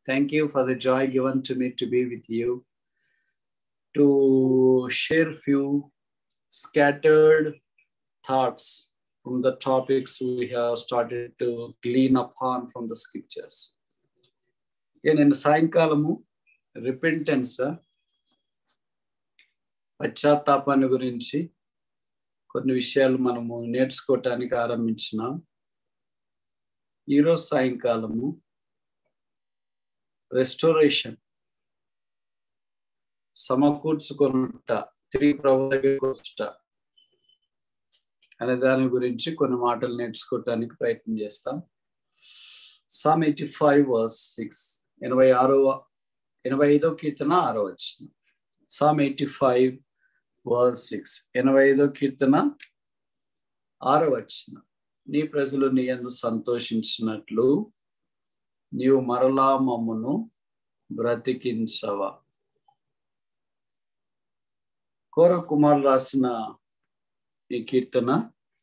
Thank you for the joy given to me to be with you, to share few scattered thoughts from the topics we have started to glean upon from the scriptures. ఇక నేను సాయంకాలము repentance పశ్చాత్తాపాన్ని గురించి కొన్ని విషయాలు మనము నేర్చుకోవటానికి ఆరంభించినాం ఈరోజు సాయంకాలము రెస్టోరేషన్ సమకూర్చుకొనుట తిరిగి ప్రభు దగ్గరికి వచ్చుట అనే దాని గురించి కొన్ని మాటలు నేర్చుకోవటానికి ప్రయత్నం చేస్తాం psalm eighty five verse six ఎనభై ఆరో ఎనభై ఐదో కీర్తన ఆరో వచ్చిన psalm eighty five verse six ఎనభై ఐదో కీర్తన ఆరో వచ్చిన నీ ప్రజలు నీ ఎందు సంతోషించినట్లు నీవు మరలా మమ్మును బ్రతికించవా కోర కుమార్ రాసిన ఈ కీర్తన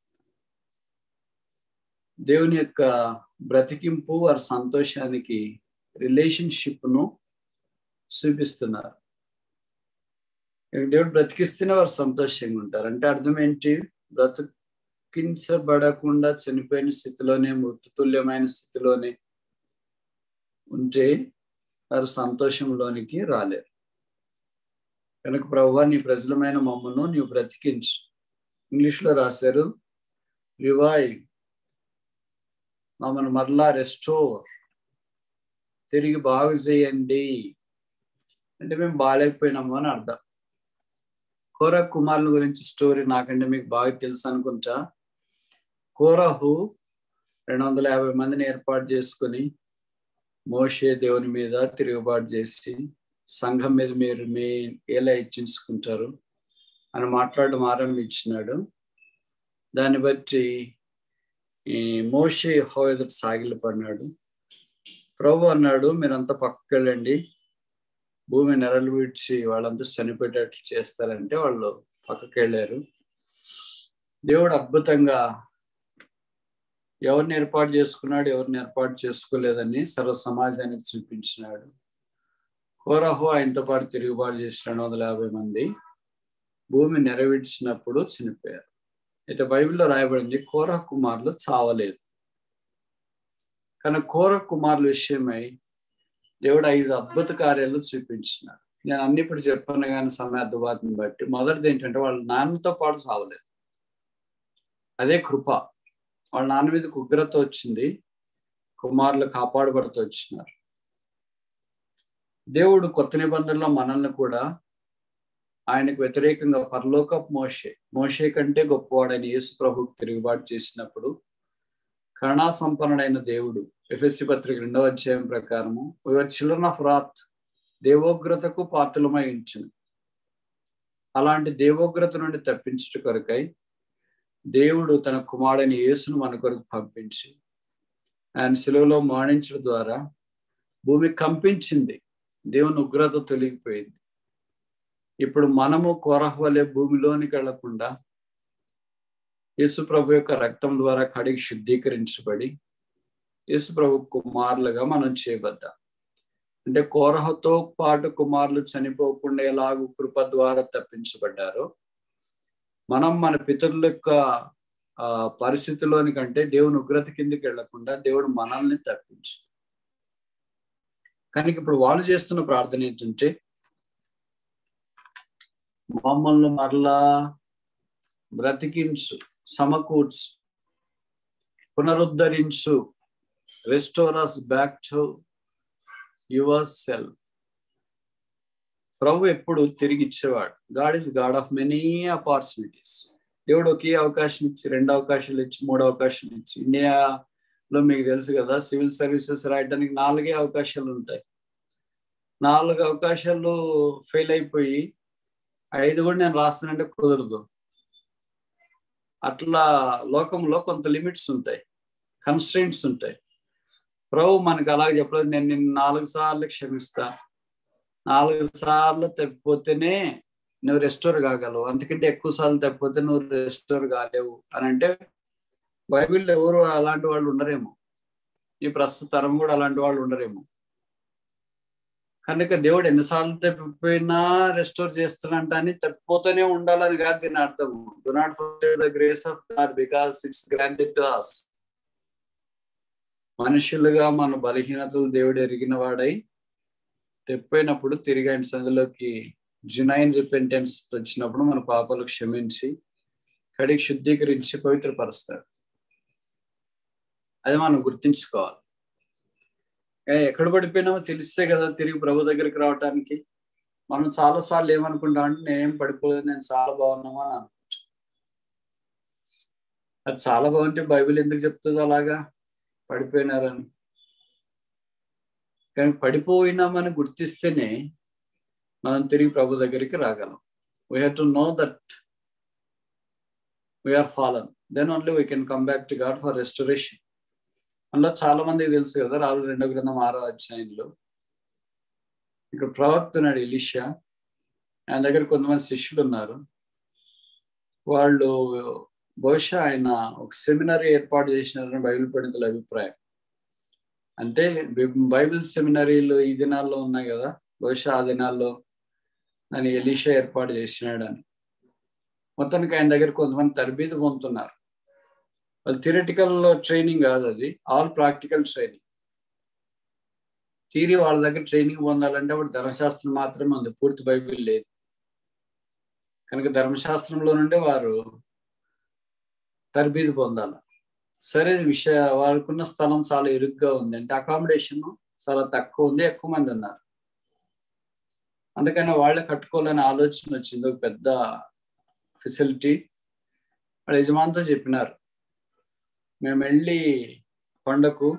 దేవుని యొక్క బ్రతికింపు వారి సంతోషానికి రిలేషన్షిప్ను చూపిస్తున్నారు దేవుడు బ్రతికిస్తేనే వారు సంతోషంగా ఉంటారు అంటే అర్థం ఏంటి బ్రతికించబడకుండా చనిపోయిన స్థితిలోనే మృతుతుల్యమైన స్థితిలోనే ఉంటే వారు సంతోషంలోనికి రాలేరు కనుక ప్రభు నీ ప్రజలమైన మమ్మను నీవు బ్రతికించు ఇంగ్లీష్లో రాశారు రివైవ్ మమ్మల్ని మరలా రెస్టోర్ తిరిగి బాగు చేయండి అంటే మేము బాగాలేకపోయినాము అని అర్థం కోర కుమారుల గురించి స్టోరీ నాకంటే మీకు బాగా తెలుసు అనుకుంటా కోరహు రెండు వందల యాభై మందిని ఏర్పాటు చేసుకుని మోషే దేవుని మీద తిరుగుబాటు చేసి సంఘం మీద మీరు మీ ఎలా ఇచ్చించుకుంటారు అని మాట్లాడడం ఆరంభించినాడు దాన్ని బట్టి ఈ మోషే హో ఎదురు సాగిలపడినాడు ప్రభు అన్నాడు మీరంతా పక్కకి వెళ్ళండి భూమి నెరలు విడిచి వాళ్ళంతా చనిపోయేటట్లు చేస్తారంటే వాళ్ళు పక్కకి వెళ్ళారు దేవుడు అద్భుతంగా ఎవరిని ఏర్పాటు చేసుకున్నాడు ఎవరిని ఏర్పాటు చేసుకోలేదని సర్వ సమాజానికి చూపించినాడు కోరహు ఆయనతో పాటు తిరుగుబాటు చేసిన రెండు వందల యాభై మంది భూమి నెరవేర్చినప్పుడు చనిపోయారు అయితే బైబిల్లో రాయబడింది కోర కుమారులు చావలేదు కానీ కోర కుమారుల విషయమై దేవుడు ఐదు అద్భుత కార్యాలు చూపించినాడు నేను అన్ని ఇప్పుడు చెప్పాను కానీ సమయ అద్భుతాన్ని బట్టి మొదటిది ఏంటంటే వాళ్ళ నాన్నతో పాటు సావలేదు అదే కృప వాళ్ళ నాన్న మీదకి ఉగ్రత వచ్చింది కుమారులు కాపాడబడుతూ వచ్చినారు దేవుడు కొత్త నిబంధనలో మనల్ని కూడా ఆయనకు వ్యతిరేకంగా పరలోకపు మోషే మోషే కంటే గొప్పవాడైన యేసు ప్రభుకు తిరుగుబాటు చేసినప్పుడు కరుణా సంపన్నుడైన దేవుడు ఎఫ్ఎస్సి పత్రిక రెండవ అధ్యాయం ప్రకారము యువర్ చిల్డ్రన్ ఆఫ్ రాత్ దేవోగ్రతకు పాత్రలమై ఉంచింది అలాంటి దేవోగ్రత నుండి తప్పించుట కొరకై దేవుడు తన కుమారుడైన యేసును మన కొరకు పంపించి ఆయన శిలువలో మరణించడం ద్వారా భూమి కంపించింది దేవుని ఉగ్రత తొలగిపోయింది ఇప్పుడు మనము కోరహ వలె భూమిలోనికి వెళ్లకుండా యేసు ప్రభు యొక్క రక్తం ద్వారా కడిగి శుద్ధీకరించబడి యేసు ప్రభు కుమారులుగా మనం చేయబడ్డాం అంటే కోరహతో పాటు కుమారులు చనిపోకుండా ఎలాగూ కృప ద్వారా తప్పించబడ్డారో మనం మన పితరుల యొక్క పరిస్థితిలోని కంటే దేవుని ఉగ్రత కిందకి వెళ్లకుండా దేవుడు మనల్ని తప్పించి కానీ ఇప్పుడు వాళ్ళు చేస్తున్న ప్రార్థన ఏంటంటే మమ్మల్ని మరలా బ్రతికించు సమకూర్చు పునరుద్ధరించు restores back to yourself ప్రభు ఎప్పుడు తిరిగి ఇచ్చేవాడు God is God of many opportunities దేవుడు ఒకే అవకాశం ఇచ్చి రెండు అవకాశాలు ఇచ్చి మూడు అవకాశాలు ఇచ్చి ఇండియాలో మీకు తెలుసు కదా సివిల్ సర్వీసెస్ రాయడానికి నాలుగే అవకాశాలు ఉంటాయి నాలుగు అవకాశాలు ఫెయిల్ అయిపోయి ఐదు కూడా నేను రాస్తానంటే కుదరదు అట్లా లోకంలో కొంత లిమిట్స్ ఉంటాయి కన్స్ట్రెంట్స్ ఉంటాయి ప్రభు మనకు అలాగే చెప్పలేదు నేను నిన్ను నాలుగు సార్లు క్షమిస్తా నాలుగు సార్లు తప్పిపోతేనే నువ్వు రెస్టోర్ కాగలవు అంతకంటే ఎక్కువ సార్లు తప్పిపోతే నువ్వు రెస్టోర్ కాలేవు అని అంటే బైబిల్లో ఎవరు అలాంటి వాళ్ళు ఉండరేమో ఈ ప్రస్తుత తరం కూడా అలాంటి వాళ్ళు ఉండరేమో కనుక దేవుడు ఎన్నిసార్లు తప్పిపోయినా రెస్టోర్ చేస్తానంట అని తప్పిపోతూనే ఉండాలని కాదు దీని అర్థం do not forget the grace of God because it's granted to us మనుషులుగా మన బలహీనతలు దేవుడు ఎరిగిన వాడై తెప్పిపోయినప్పుడు తిరిగి ఆయన సందులోకి జునైన్ రిపెంటెన్స్ వచ్చినప్పుడు మన పాపాలు క్షమించి కడిగి శుద్ధీకరించి పవిత్రపరుస్తాడు అది మనం గుర్తించుకోవాలి ఎక్కడ పడిపోయినామో తెలిస్తే కదా తిరిగి ప్రభు దగ్గరికి రావటానికి మనం చాలా సార్లు ఏమనుకుంటాం అంటే నేనేం పడిపోలేదు నేను చాలా బాగున్నామా అని అనుకుంటాం అది చాలా బాగుంటే బైబిల్ ఎందుకు చెప్తుంది అలాగా పడిపోయినారని కానీ పడిపోయినామని గుర్తిస్తేనే మనం తిరిగి ప్రభు దగ్గరికి రాగలం we have to know that we are fallen then only we can come back to God for restoration అందులో చాలా మందికి తెలుసు కదా రాజు రెండో గ్రంథం ఆరో అధ్యాయంలో ఇక్కడ ప్రవక్తున్నాడు ఎలిషా ఆయన దగ్గర కొంతమంది శిష్యులు ఉన్నారు వాళ్ళు బహుశా ఆయన ఒక సెమినరీ ఏర్పాటు చేసినారని బైబిల్ పండితుల అభిప్రాయం అంటే బైబిల్ సెమినరీలు ఈ దినాల్లో ఉన్నాయి కదా బహుశా ఆ దినాల్లో దాన్ని ఎలీషా ఏర్పాటు చేసినాడని మొత్తానికి ఆయన దగ్గర కొంతమంది తరబీదు పొందుతున్నారు వాళ్ళు థియరటికల్ ట్రైనింగ్ కాదు అది ఆల్ ప్రాక్టికల్ ట్రైనింగ్ థీరీ వాళ్ళ దగ్గర ట్రైనింగ్ పొందాలంటే అప్పుడు ధర్మశాస్త్రం మాత్రమే ఉంది పూర్తి బైబిల్ లేదు కనుక ధర్మశాస్త్రంలో నుండి వారు తరబీదు పొందాలి సరే విషయ వారికున్న స్థలం చాలా ఇరుగ్గా ఉంది అంటే అకామిడేషన్ చాలా తక్కువ ఉంది ఎక్కువ మంది ఉన్నారు అందుకని వాళ్ళే కట్టుకోవాలని ఆలోచన వచ్చింది ఒక పెద్ద ఫెసిలిటీ వాళ్ళ యజమానితో చెప్పినారు మేము వెళ్ళి కొండకు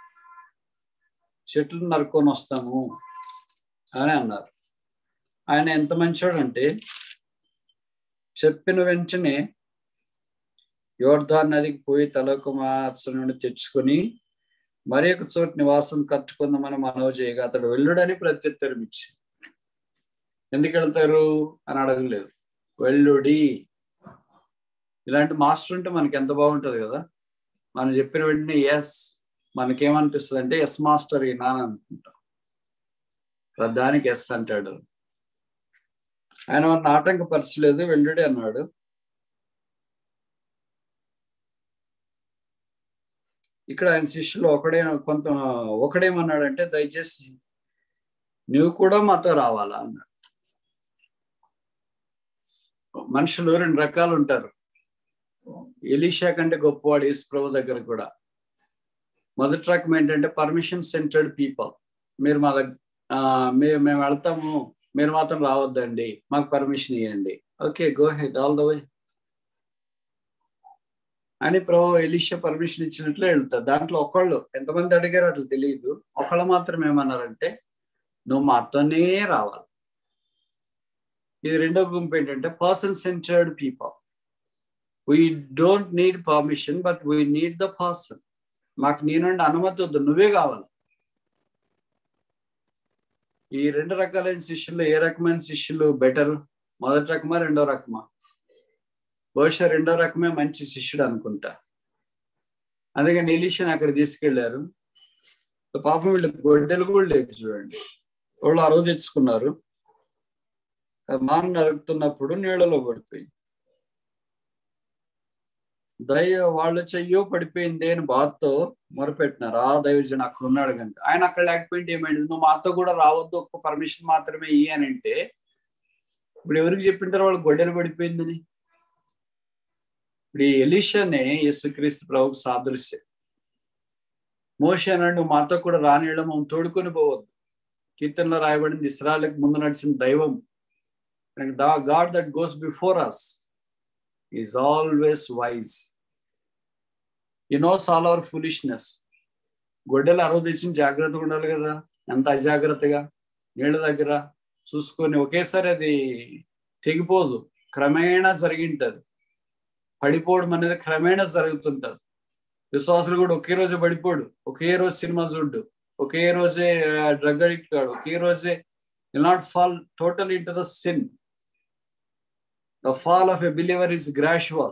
చెట్లు నరుక్కొని వస్తాము అని అన్నారు ఆయన ఎంత మంచోడు అంటే చెప్పిన వెంటనే యోర్ధాన్ నదికి పోయి తలకు మార్చ నుండి తెచ్చుకొని మరి ఒక చోటు నివాసం కట్టుకుందామని మనవి చేయగా అతడు వెళ్ళుడని ప్రత్యుత్తరం ఇచ్చి ఎందుకు వెళ్తారు అని అడగలేదు వెళ్ళుడి ఇలాంటి మాస్టర్ ఉంటే మనకి ఎంత బాగుంటుంది కదా మనం చెప్పిన వెంటనే ఎస్ మనకేమనిపిస్తుంది అంటే ఎస్ మాస్టర్ ఈనా అని అనుకుంటాం దానికి ఎస్ అంటాడు ఆయన మన ఆటంకపరచలేదు వెళ్ళుడి అన్నాడు ఇక్కడ ఆయన శిష్యులు ఒకడే కొంత ఒకడేమన్నాడంటే దయచేసి నువ్వు కూడా మాతో రావాలా అన్నాడు మనుషులు రెండు రకాలు ఉంటారు ఎలీషా కంటే గొప్పవాడు యేసు ప్రభు దగ్గర కూడా మొదటి రకం ఏంటంటే పర్మిషన్ సెంటర్డ్ పీపుల్ మీరు మా దగ్గర మేము వెళ్తాము మీరు మాత్రం రావద్దండి మాకు పర్మిషన్ ఇవ్వండి okay go ahead all the way అని ప్రభు ఎలిషా పర్మిషన్ ఇచ్చినట్లే వెళ్తారు దాంట్లో ఒకళ్ళు ఎంతమంది అడిగారు అట్లా తెలియదు ఒకళ్ళు మాత్రం ఏమన్నారంటే నువ్వు మాతోనే రావాలి ఇది రెండో గుంపు ఏంటంటే person centred people we don't need permission but we need the person మాకు నీ నుండి అనుమతి వద్దు నువ్వే కావాలి ఈ రెండు రకాలైన శిష్యులు ఏ రకమైన శిష్యులు బెటర్ మొదటి రకమా రెండో రకమా బహుశా రెండో రకమే మంచి శిష్యుడు అనుకుంటా అందుకని ఎలీషన్ అక్కడ తీసుకెళ్లారు పాపం వీళ్ళు గొడ్డలు కూడా లేదు చూడండి వాళ్ళు అరువు తెచ్చుకున్నారు మాన్ నరుకుతున్నప్పుడు నీళ్ళలో పడిపోయింది దయ వాళ్ళు చెయ్యో పడిపోయింది అని బాధతో మొరపెట్టినారు ఆ దైవజన్ అక్కడ ఉన్నాడు కనుక ఆయన అక్కడ లేకపోయింది ఏమైంది నువ్వు మాతో కూడా రావద్దు ఒక్క పర్మిషన్ మాత్రమే ఇయ్యి అని అంటే ఇప్పుడు ఎవరికి చెప్పింటారు వాళ్ళు గొడ్డలు పడిపోయిందని ఇప్పుడు ఈ ఎలీషానే యేసుక్రీస్తు ప్రభుకు సాదృశ్యం మోషే అన్నాడు నువ్వు మాతో కూడా రానియడం మమ్మల్ని తోడుకొని పోవద్దు కీర్తనలో రాయబడింది ఇస్రాయలకు ముందు నడిచిన దైవం God that goes before us is always wise you knows all our foolishness గొడ్డలు అరవ తెచ్చిన జాగ్రత్తగా ఉండాలి కదా ఎంత అజాగ్రత్తగా నీళ్ళ దగ్గర చూసుకొని ఒకేసారి అది తెగిపోదు క్రమేణా జరిగింటది పడిపోవడం అనేది క్రమేణా జరుగుతుంటది విశ్వాసులు కూడా ఒకే రోజు పడిపోడు ఒకే రోజు సినిమా చూడ్డు ఒకే రోజే డ్రగ్ అడిక్ట్ కాడు ఒకే రోజే will not fall total into the sin the fall of a believer is gradual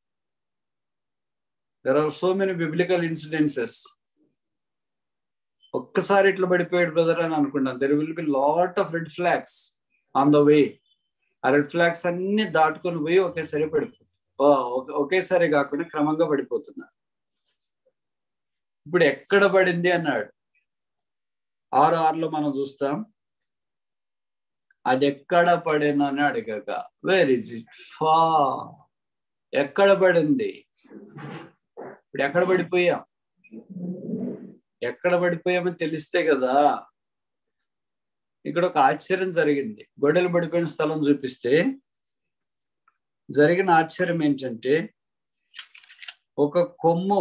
there are so many biblical incidences ఒక్కసారి ఇట్లా పడిపోయాడు బ్రదర్ అని అనుకుంటాను there will be lot of red flags on the way ఆ red flags అన్ని దాటుకొని పోయి ఒకేసారి పడిపో ఒకేసారి కాకుండా క్రమంగా పడిపోతున్నారు ఇప్పుడు ఎక్కడ పడింది అన్నాడు ఆరు ఆరులో మనం చూస్తాం అది ఎక్కడ పడిన అని అడగక వేర్ ఇస్ ఇట్ ఫా ఎక్కడ పడింది ఇప్పుడు ఎక్కడ పడిపోయాం ఎక్కడ పడిపోయామని తెలిస్తే కదా ఇక్కడ ఒక ఆశ్చర్యం జరిగింది గొడ్డలు పడిపోయిన స్థలం చూపిస్తే జరిగిన ఆశ్చర్యం ఏంటంటే ఒక కొమ్ము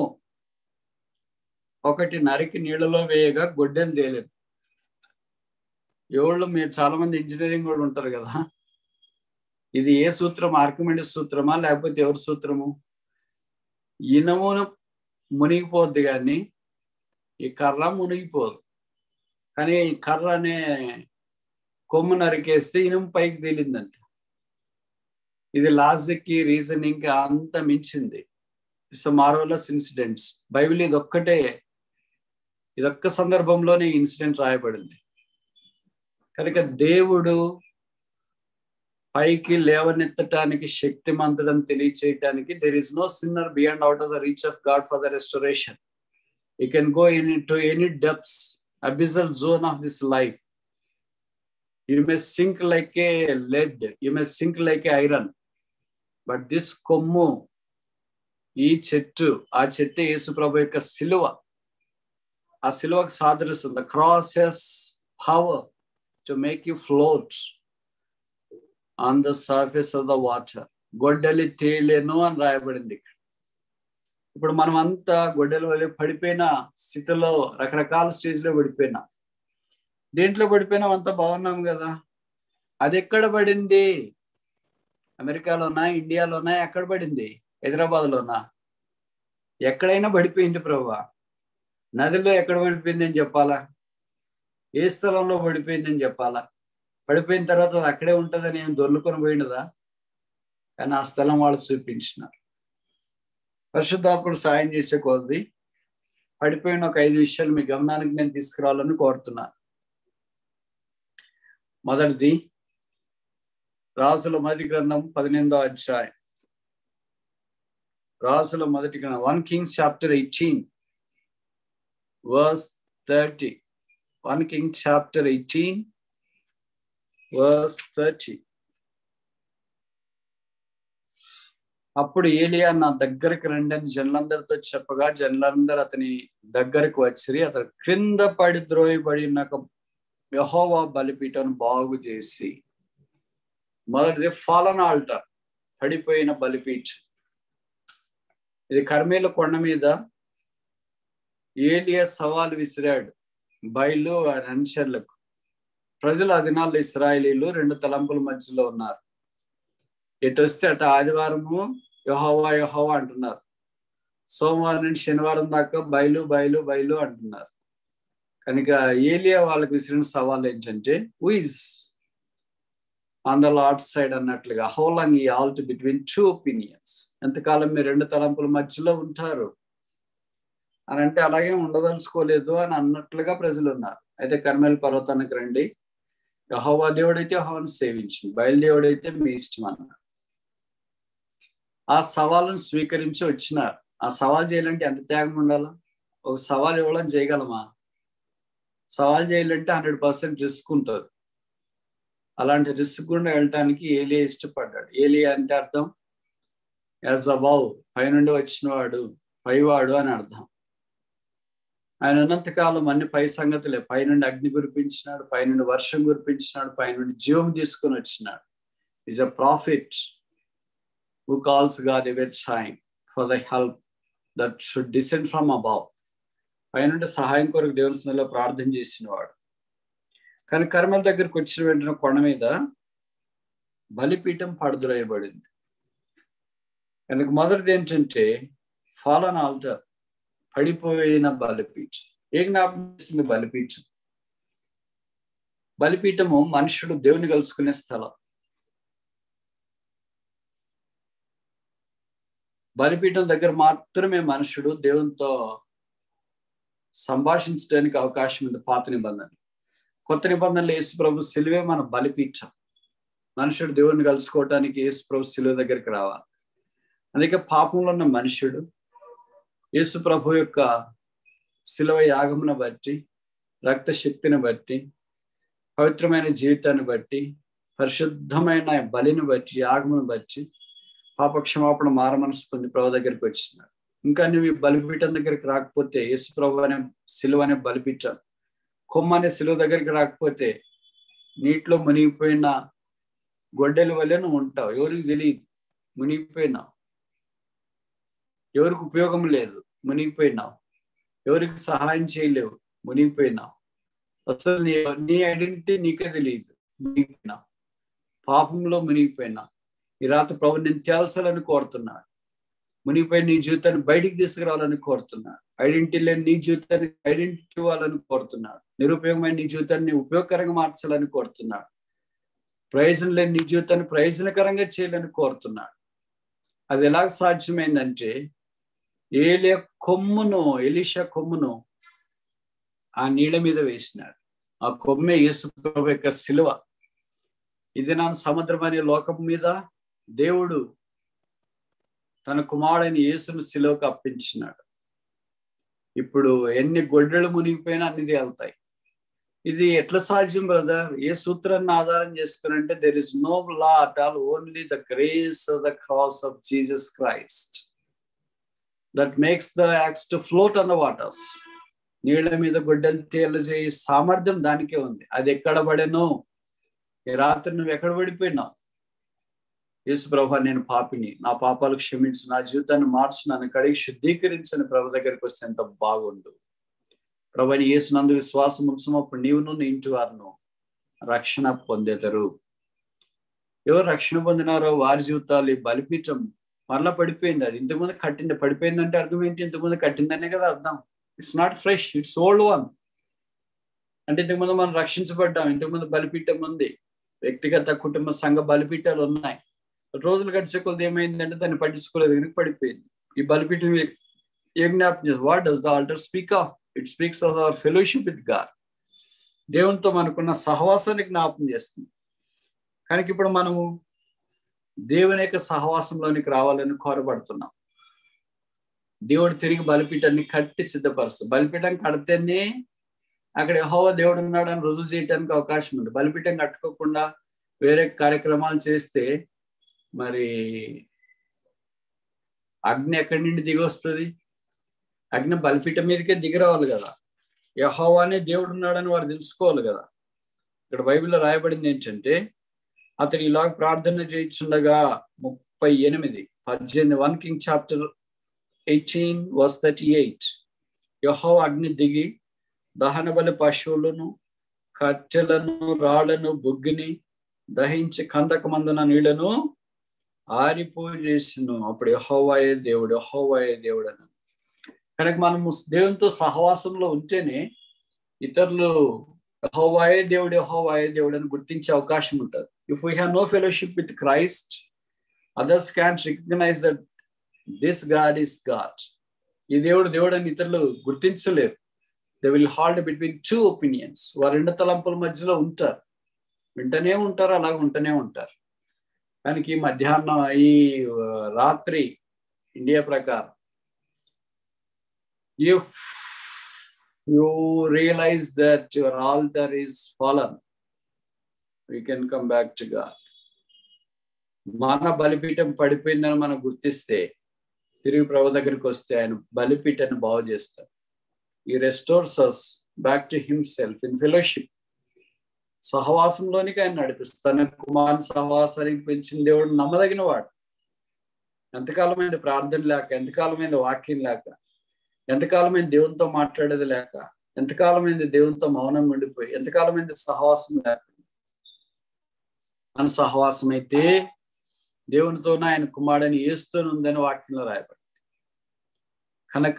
ఒకటి నరికి నీళ్ళలో వేయగా గొడ్డలు తేలేదు ఎవళ్ళు మీరు చాలా మంది ఇంజనీరింగ్ కూడా ఉంటారు కదా ఇది ఏ సూత్రం ఆర్కిమెడిస్ సూత్రమా లేకపోతే ఎవరి సూత్రము ఇనమును మునిగిపోద్ది కానీ ఈ కర్ర మునిగిపోదు కానీ ఈ కర్ర అనే కొమ్ము నరికేస్తే ఇనుము పైకి తేలిందంట ఇది లాజిక్ కి రీజనింగ్ కి అంత మించింది ఇట్స్ మార్వలస్ ఇన్సిడెంట్స్ బైబిల్ ఇది ఒక్కటే ఇదొక్క సందర్భంలోనే ఇన్సిడెంట్ రాయబడింది కనుక దేవుడు పైకి లేవనెత్తటానికి శక్తిమంతుడని తెలియచేయటానికి there is no sinner beyond out of the reach of God for the restoration you can go into any depths abyssal zone of this life you may sink like a lead you may sink like a iron but this కొమ్ము ఈ చెట్టు ఆ చెట్టు యేసుప్రభు యొక్క సిలువ ఆ సిలువకు సాదృశ్యం the cross is power to make you float on the surface of the water గొడ్డలి తేలేను అని రాయబడింది ఇప్పుడు మనం అంతా గొడ్డలి వల్ల పడిపోయిన స్థితిలో రకరకాల స్టేజ్ లో పడిపోయినా దేంట్లో పడిపోయినాం అంతా బాగున్నాం కదా అది ఎక్కడ పడింది అమెరికాలోనా ఇండియాలోనా ఎక్కడ పడింది హైదరాబాద్లోనా ఎక్కడైనా పడిపోయింది ప్రభు నదిలో ఎక్కడ పడిపోయింది అని చెప్పాలా ఏ స్థలంలో పడిపోయింది అని చెప్పాలా పడిపోయిన తర్వాత అది అక్కడే ఉంటుందని ఏం దొర్లుకొని పోయినదా కానీ ఆ స్థలం వాళ్ళు చూపించినారు పరిశుద్ధాత్ముడు సాయం చేసే కొద్ది పడిపోయిన ఒక ఐదు విషయాలు మీ గమనానికి నేను తీసుకురావాలని కోరుతున్నాను మొదటిది రాసుల మొదటి గ్రంథం పదినెనిమిదో అధ్యాయం రాసుల మొదటి గ్రంథం one Kings chapter eighteen verse thirty one King chapter eighteen verse thirty అప్పుడు ఏలియా నా దగ్గరికి రండి అని జనులందరితో చెప్పగా జనులందరూ అతని దగ్గరికి వచ్చి అతను క్రింద పడి ద్రోయబడి నాకు యహోవా బలిపీఠను బాగు చేసి మొదటిది ఫాలన్ ఆల్టర్ పడిపోయిన బలిపీఠం ఇది కర్మేల కొండ మీద ఏలియా సవాలు విసిరాడు బయలు వారి అనుచరులకు ప్రజలు ఆ దినాల్లో ఇస్రాయలీలు రెండు తలంపుల మధ్యలో ఉన్నారు ఎటు వస్తే అటు ఆదివారము యహోవా యహోవా అంటున్నారు సోమవారం నుంచి శనివారం దాకా బయలు బయలు బయలు అంటున్నారు కనుక ఏలియా వాళ్ళకి విసిరిన సవాల్ ఏంటంటే is on the lot side అన్నట్లుగా how long ye halt between two opinions ఎంతకాలం మీరు రెండు తలంపుల మధ్యలో ఉంటారు అని అంటే అలాగే ఉండదలుచుకోలేదు అని అన్నట్లుగా ప్రజలు ఉన్నారు అయితే కర్మేల పర్వతానికి రండి యహోవా దేవుడైతే యహోవాను సేవించింది బయలుదేవుడైతే మీ ఇష్టం అన్నారు ఆ సవాళ్ళను స్వీకరించి వచ్చినారు ఆ సవాల్ చేయాలంటే ఎంత త్యాగం ఉండాలా ఒక సవాల్ ఇవ్వడం చేయగలమా సవాల్ చేయాలంటే హండ్రెడ్ పర్సెంట్ రిస్క్ ఉంటుంది అలాంటి రిస్క్ గుండా వెళ్ళటానికి ఏలియా ఇష్టపడ్డాడు ఏలియా అంటే అర్థం యాజ్ అబౌవ్ పైనుండి వచ్చినవాడు పైవాడు అని అర్థం ఆయన ఉన్నంతకాలం అన్ని పై సంగతులే పైనుండి అగ్ని కురిపించినాడు పైనుండి వర్షం కురిపించినాడు పైనుండి జీవం తీసుకొని వచ్చినాడు is a prophet who calls God every time for the help that should descend from above పైనుండి సహాయం కొరకు దేవుని సన్నిధిలో ప్రార్థన చేసిన వాడు కానీ కర్మల దగ్గరికి వచ్చిన వెంటనే కొండ మీద బలిపీఠం పడుదురయ్యబడింది కనుక మొదటిది ఏంటంటే ఫాలన్ ఆల్టర్ పడిపోయిన బలిపీఠం ఏ జ్ఞాపకం చేస్తుంది బలిపీఠం బలిపీఠము మనుషుడు దేవుని కలుసుకునే స్థలం బలిపీఠం దగ్గర మాత్రమే మనుషుడు దేవునితో సంభాషించడానికి అవకాశం ఉంది పాత నిబంధన కొత్త నిబంధనలు యేసు ప్రభు సిలువే మన బలిపీఠం మనుషుడు దేవుడిని కలుసుకోవటానికి యేసు ప్రభు సిలువ దగ్గరికి రావాలి అందుకే పాపంలో ఉన్న మనుషుడు యేసు ప్రభు యొక్క శిలవ యాగమును బట్టి రక్త శక్తిని బట్టి పవిత్రమైన జీవితాన్ని బట్టి పరిశుద్ధమైన బలిని బట్టి యాగమును బట్టి పాపక్షమాపణ మార మనసు పొంది ప్రభు దగ్గరికి వచ్చినాడు ఇంకా నువ్వు ఈ బలిపీఠం దగ్గరికి రాకపోతే యేసు ప్రభు అనే సిలువ అనే బలిపీఠం కొమ్మ అనే సిలువ దగ్గరికి రాకపోతే నీటిలో మునిగిపోయిన గొడ్డలి వల్లే నువ్వు ఉంటావు ఎవరికి తెలియదు మునిగిపోయినావు ఎవరికి ఉపయోగం లేదు మునిగిపోయినావు ఎవరికి సహాయం చేయలేవు మునిగిపోయినావు అసలు నీ నీ ఐడెంటిటీ నీకే తెలియదు మునిగిపోయినావు పాపంలో మునిగిపోయినా ఈ రాత్రి ప్రభు నేను తేల్చాలని కోరుతున్నాడు మునిగిపోయి నీ జీవితాన్ని బయటికి తీసుకురావాలని కోరుతున్నాడు ఐడెంటిటీ లేని నీ జీవితాన్ని ఐడెంటిటీ ఇవ్వాలని కోరుతున్నాడు నిరుపయోగమైన నీ జీవితాన్ని ఉపయోగకరంగా మార్చాలని కోరుతున్నాడు ప్రయోజనం లేని నీ జీవితాన్ని ప్రయోజనకరంగా చేయాలని కోరుతున్నాడు అది ఎలా సాధ్యమైందంటే ఏలియ కొమ్మును ఎలిషా కొమ్మును ఆ నీళ్ళ మీద వేసినాడు ఆ కొమ్మే యేసు ప్రభు యొక్క శిలువ ఇది నా సముద్రం అనే లోకం మీద దేవుడు తన కుమారుడైన యేసును శిలువకు అప్పించినాడు ఇప్పుడు ఎన్ని గొడ్డలు మునిగిపోయినా అన్ని తేలుతాయి ఇది ఎట్లా సాధ్యం బ్రదర్ ఏ సూత్రాన్ని ఆధారం చేసుకునంటే there is no law at all only the grace of the cross of Jesus Christ that makes the axe to float on the waters నీళ్ల మీద గుడ్డలు తేలజేయ సామర్థ్యం దానికే ఉంది అది ఎక్కడ పడేనో ఈ రాత్రి నువ్వు ఎక్కడ పడిపోయినావు యేసు ప్రభా నేను పాపిని నా పాపాలు క్షమించు నా జీవితాన్ని మార్చు నన్ను కడిగి శుద్ధీకరించని ప్రభు దగ్గరికి వస్తే ఎంత బాగుండు ప్రభుని యేసునందు విశ్వాసం ఉంచమప్పుడు నీవును నీ ఇంటి వారును రక్షణ పొందేదరు ఎవరు రక్షణ పొందినారో వారి జీవితాలు ఈ బలిపీఠం మరలా పడిపోయింది అది ఇంతకుముందు కట్టింది పడిపోయిందంటే అర్థం ఏంటి ఇంతకుముందు కట్టిందనే కదా అర్థం it's not fresh it's old one అంటే ఇంతకుముందు మనం రక్షించబడ్డాం ఇంతకుముందు బలిపీఠం ఉంది వ్యక్తిగత కుటుంబ సంఘ బలిపీఠాలు ఉన్నాయి రోజులు గడిచే కొద్ది ఏమైందంటే దాన్ని పట్టించుకోలేదు కనుక పడిపోయింది ఈ బలిపీఠం ఏం జ్ఞాపకం what does the altar speak of it speaks of our fellowship with God దేవునితో మనకున్న సహవాసాన్ని జ్ఞాపకం చేస్తుంది కనుక ఇప్పుడు మనము దేవుని యొక్క సహవాసంలోనికి రావాలని కోరబడుతున్నాం దేవుడు తిరిగి బలిపీఠాన్ని కట్టి సిద్ధపరుస్తుంది బలిపీఠం కడితేనే అక్కడ హోవ దేవుడు ఉన్నాడు అని రుజువు చేయడానికి అవకాశం ఉంది బలిపీఠం కట్టుకోకుండా వేరే కార్యక్రమాలు చేస్తే మరి అగ్ని ఎక్కడి నుండి దిగి వస్తుంది అగ్ని బలిపీఠం మీదకే దిగిరావాలి కదా యహోవానే దేవుడు ఉన్నాడని వారు తెలుసుకోవాలి కదా ఇక్కడ బైబిల్లో రాయబడింది ఏంటంటే అతడు ఇలాగ ప్రార్థన చేయించుండగా ముప్పై ఎనిమిది పద్దెనిమిది one King chapter eighteen verse thirty eight యహో అగ్ని దిగి దహన బలి పశువులను కట్టెలను రాళ్లను బొగ్గిని దహించి కందక మందున నీళ్లను ఆరిపోజేసిను అప్పుడు యహోవాయే దేవుడు యహోవాయే దేవుడు అని కనుక మనము దేవునితో సహవాసంలో ఉంటేనే ఇతరులు యహోవాయే దేవుడు యహోవాయే దేవుడు అని గుర్తించే అవకాశం ఉంటుంది if we have no fellowship with Christ others can recognise that this God is God ఈ దేవుడు దేవుడు అని ఇతరులు గుర్తించలేరు they will halt between two opinions వారు రెండు తలంపుల మధ్యలో ఉంటారు వింటనే ఉంటారు అలాగ ఉంటూనే ఉంటారు కానీ ఈ మధ్యాహ్నం ఈ రాత్రి ఇండియా ప్రకారం if you realise that your altar is fallen we can come back to God మన బలిపీఠం పడిపోయిందని మనం గుర్తిస్తే తిరిగి ప్రభు దగ్గరికి వస్తే ఆయన బలిపీఠాన్ని బాగు చేస్తారు he restores us back to himself in fellowship సహవాసంలోనికి ఆయన నడిపిస్తాను కుమార్ సహవాసానికి పెంచిన దేవుడు నమ్మదగిన వాడు ఎంతకాలమైంది ప్రార్థన లేక ఎంతకాలమైంది వాక్యం లేక ఎంతకాలమైంది దేవునితో మాట్లాడేది లేక ఎంతకాలమైంది దేవునితో మౌనంగా ఉండిపోయి ఎంతకాలమైంది సహవాసం లేక మన సహవాసం అయితే దేవునితోనే ఆయన కుమారుడని ఏస్తూనే ఉందని వాక్యంలో రాయబడి కనుక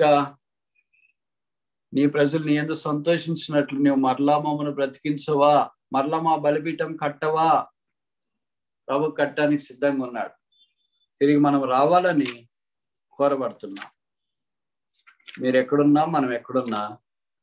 నీ ప్రజలు నీ ఎందుకు సంతోషించినట్లు నువ్వు మరలా మమ్మల్ని బ్రతికించవా మరలా మా బలిపీఠం కట్టవా ప్రభు కట్టడానికి సిద్ధంగా ఉన్నాడు తిరిగి మనం రావాలని కోరబడుతున్నాం మీరు ఎక్కడున్నా మనం ఎక్కడున్నా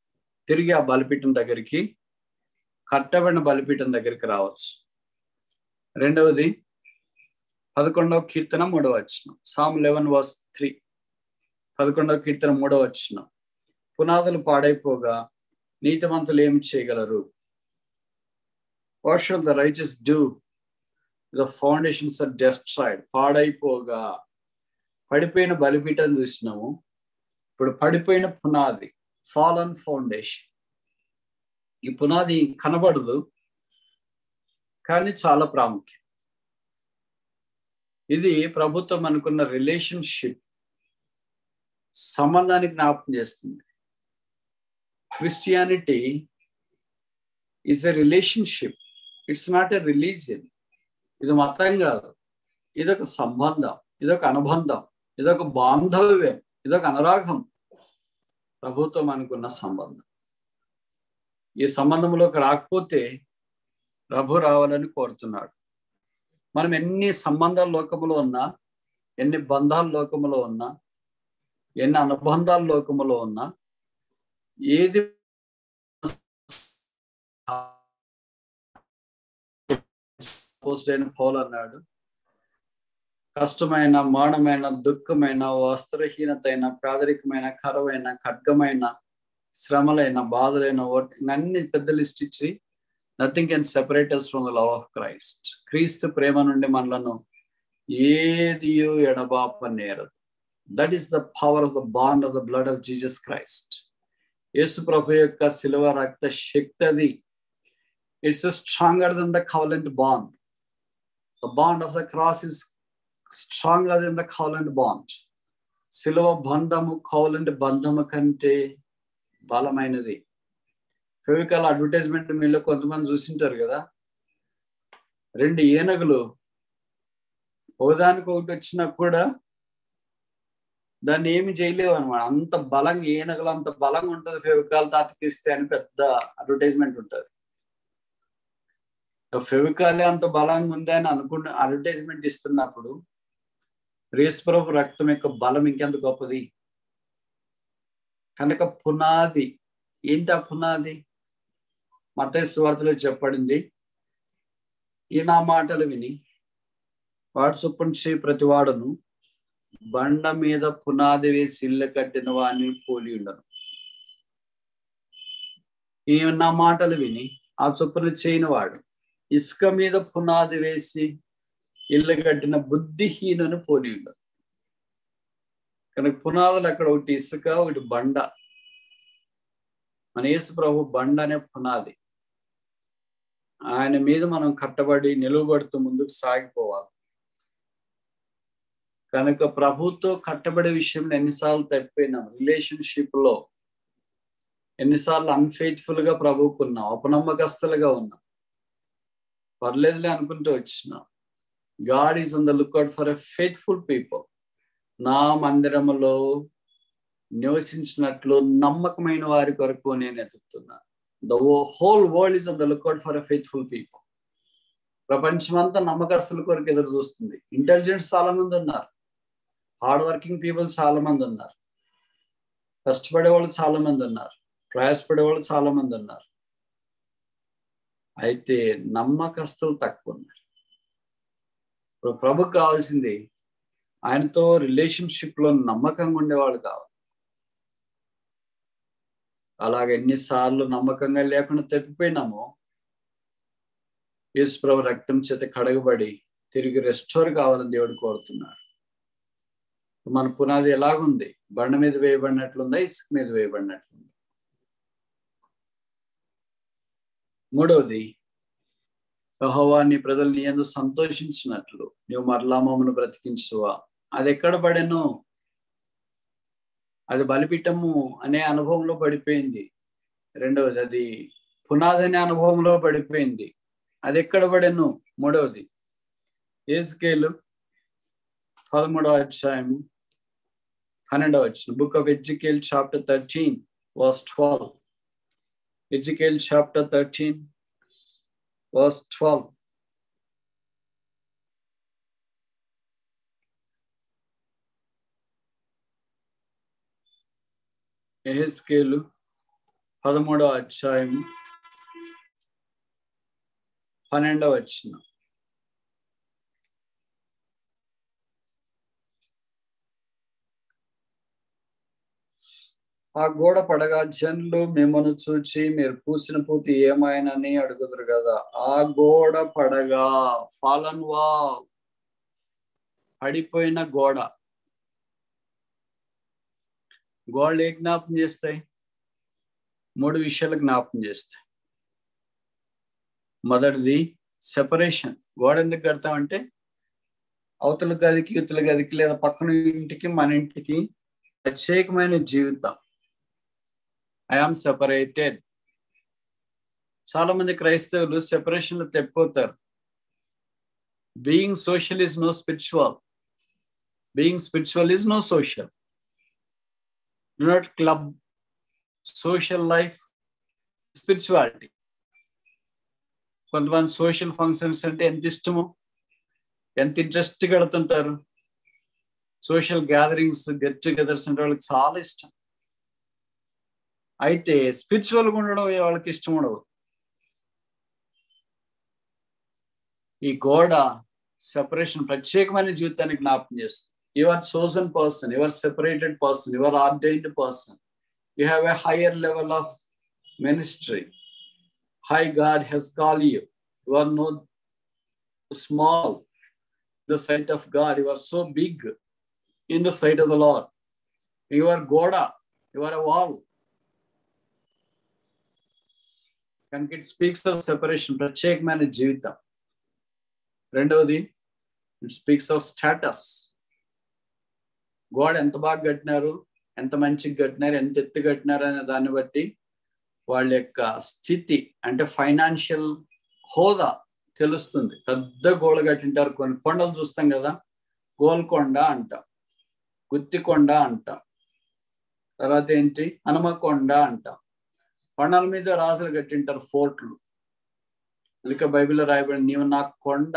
తిరిగి ఆ బలిపీఠం దగ్గరికి కట్టబడిన బలిపీఠం దగ్గరికి రావచ్చు రెండవది పదకొండవ కీర్తన మూడవ వచ్చిన సామ్ లెవెన్ వాస్ త్రీ పదకొండవ కీర్తన మూడవ వచ్చిన పునాదులు పాడైపోగా నీతిమంతులు ఏమి చేయగలరు what shall the righteous do the foundations are destroyed పాడైపోగా పడిపోయిన బలిపీఠం చూసినాము ఇప్పుడు పడిపోయిన పునాది ఫాలన్ ఫౌండేషన్ ఈ పునాది కనబడదు కానీ చాలా ప్రాముఖ్యం ఇది ప్రభుత్వం అనుకున్న రిలేషన్షిప్ సంబంధాన్ని జ్ఞాపకం చేస్తుంది Christianity is a relationship it's not a religion ఇది మతం కాదు ఇదొక సంబంధం ఇదొక అనుబంధం ఇదొక బాంధవ్యం ఇదొక అనురాగం ప్రభుత్వం అనుకున్న సంబంధం ఈ సంబంధంలోకి రాకపోతే ప్రభు రావాలని కోరుతున్నాడు మనం ఎన్ని సంబంధాల లోకములో ఉన్నా ఎన్ని బంధాల లోకములో ఉన్నా ఎన్ని అనుబంధాల లోకములో ఉన్నా ఏది పోస్ట్ అయిన పౌల్ అన్నాడు కష్టమైన మానమైన దుఃఖమైన వస్త్రహీనత అయిన పేదరికమైన కరవైన ఖడ్గమైన శ్రమలైన బాధలైన అన్ని పెద్ద లిస్ట్ ఇచ్చి nothing can separate us from the love of Christ క్రీస్తు ప్రేమ నుండి మనలను ఏది ఎడబాప నేరదు that is the power of the bond of the blood of Jesus Christ యేసు ప్రభు యొక్క శిలువ రక్త శక్తి అది it's stronger than the covalent bond the bond of the cross is stronger than the covalent bond శిలువ బంధము కౌలెంట్ బంధము కంటే బలమైనది ఫెవికల్ అడ్వర్టైజ్మెంట్ మీలో కొంతమంది చూసింటారు కదా రెండు ఏనుగులు ఒకదానికి ఒకటి వచ్చినా కూడా దాన్ని ఏమి చేయలేవు అనమాట అంత బలంగా ఏనుగులు అంత బలంగా ఉంటుంది ఫెవికాల్ తాతకిస్తే అని పెద్ద అడ్వర్టైజ్మెంట్ ఉంటుంది ఫెవికాలే అంత బలంగా ఉంది అని అనుకున్న అడ్వర్టైజ్మెంట్ ఇస్తున్నప్పుడు రేసుప్రభు రక్తం యొక్క బలం ఇంకెంత గొప్పది కనుక పునాది ఏంటి ఆ పునాది మత స్వార్థలో చెప్పబడింది ఈ నా మాటలు విని వాడు చొప్పున చేయి ప్రతి వాడును బండ మీద పునాది వేసి ఇల్లు కట్టిన వాడిని పోలి ఉండను ఈ నా మాటలు విని ఆ చొప్పున చేయని వాడు ఇసుక మీద పునాది వేసి ఇల్లు కట్టిన బుద్ధిహీనను పోలి ఉండదు కనుక పునాదులు అక్కడ ఒకటి ఇసుక ఒకటి బండ మన యేసు ప్రభు బండ అనే పునాది ఆయన మీద మనం కట్టబడి నిలువబడుతూ ముందుకు సాగిపోవాలి కనుక ప్రభుతో కట్టబడే విషయంలో ఎన్నిసార్లు తప్పిపోయినాం రిలేషన్షిప్ లో ఎన్నిసార్లు అన్ఫెయిత్ఫుల్ గా ప్రభుకున్నాం అపనమ్మకస్తులుగా ఉన్నాం పర్లేదులే అనుకుంటూ వచ్చినాం God is on the lookout for a faithful people నా మందిరములో నివసించినట్లు నమ్మకమైన వారి కొరకు నేను ఎదుగుతున్నాను the whole world is on the lookout for a faithful people ప్రపంచమంతా నమ్మకస్తుల కొరకు ఎదురు చూస్తుంది ఇంటెలిజెన్స్ చాలా మంది ఉన్నారు హార్డ్ వర్కింగ్ పీపుల్ చాలా మంది ఉన్నారు కష్టపడే వాళ్ళు చాలా మంది ఉన్నారు ప్రయాసపడే వాళ్ళు చాలా మంది ఉన్నారు అయితే నమ్మకస్తులు తక్కువ ఉన్నారు ఇప్పుడు ప్రభుకు కావాల్సింది ఆయనతో రిలేషన్షిప్ లో నమ్మకంగా ఉండేవాళ్ళు కావాలి అలాగ ఎన్నిసార్లు నమ్మకంగా లేకుండా తప్పిపోయినామో యేసు ప్రభు రక్తం చేత కడగబడి తిరిగి రెస్టోర్ కావాలని దేవుడు కోరుతున్నాడు మన పునాది ఎలాగుంది బండ మీద వేయబడినట్లుందా ఇసుక మీద వేయబడినట్లుందా మూడవది యహోవా నీ ప్రజలు నీ ఎందు సంతోషించినట్లు నువ్వు మరలా మమ్మను బ్రతికించువా అది ఎక్కడ పడెను అది బలిపీఠము అనే అనుభవంలో పడిపోయింది రెండవది అది పునాది అనే అనుభవంలో పడిపోయింది అది ఎక్కడ పడెను మూడవది ఏసుకేలు పదమూడవ అధ్యాయము పన్నెండవ వచ్చిన book of Ezekiel chapter thirteen verse twelve Ezekiel chapter thirteen verse twelve ఎహెస్కేలు పదమూడవ అధ్యాయం పన్నెండవ వచ్చిన ఆ గోడ పడగా జనులు మిమ్మల్ని చూచి మీరు పూసిన పూతి ఏమైనని అడుగుదురు కదా ఆ గోడ పడగా ఫాలన్ వా పడిపోయిన గోడ గోడలు ఏ జ్ఞాపం చేస్తాయి మూడు విషయాలు జ్ఞాపం చేస్తాయి మొదటిది సెపరేషన్ గోడ ఎందుకు కడతామంటే అవతల గదికి ఇవతల గదికి లేదా పక్కన ఇంటికి మన ఇంటికి ప్రత్యేకమైన జీవితం ఐఆమ్ సెపరేటెడ్ చాలా మంది క్రైస్తవులు సెపరేషన్ లో తెప్పిపోతారు being social is no spiritual being spiritual is no social do not club social life spirituality కొంతమంది సోషల్ ఫంక్షన్స్ అంటే ఎంత ఇష్టము ఎంత ఇంట్రెస్ట్ కడుతుంటారు సోషల్ గ్యాదరింగ్స్ గెట్ టుగెదర్స్ అంటే వాళ్ళకి చాలా ఇష్టం అయితే స్పిరిచువల్గా ఉండడం వాళ్ళకి ఇష్టం ఉండదు ఈ గోడ సెపరేషన్ ప్రత్యేకమైన జీవితాన్ని జ్ఞాపకం చేస్తుంది your chosen person your separated person your ordained person you have a higher level of ministry high God he's call you you are no small the sight of God. You are so big in the sight of the Lord. You are Goda. You are a wall. కనుక it speaks of separation ప్రత్యేకమైన జీవితం రెండవది it speaks of status గోడ ఎంత బాగా కట్టినారు ఎంత మంచిగా కట్టినారు ఎంత ఎత్తు కట్టినారు అనే దాన్ని బట్టి వాళ్ళ యొక్క స్థితి అంటే ఫైనాన్షియల్ హోదా తెలుస్తుంది పెద్ద గోడ కట్టింటారు కొన్ని కొండలు చూస్తాం కదా గోల్కొండ అంటాం గుత్తికొండ అంటాం తర్వాత ఏంటి హనుమకొండ అంటాం కొండల మీద రాసులు కట్టింటారు ఫోర్ట్లు ఇక బైబిల్లో రాయబడి నీవు నా కొండ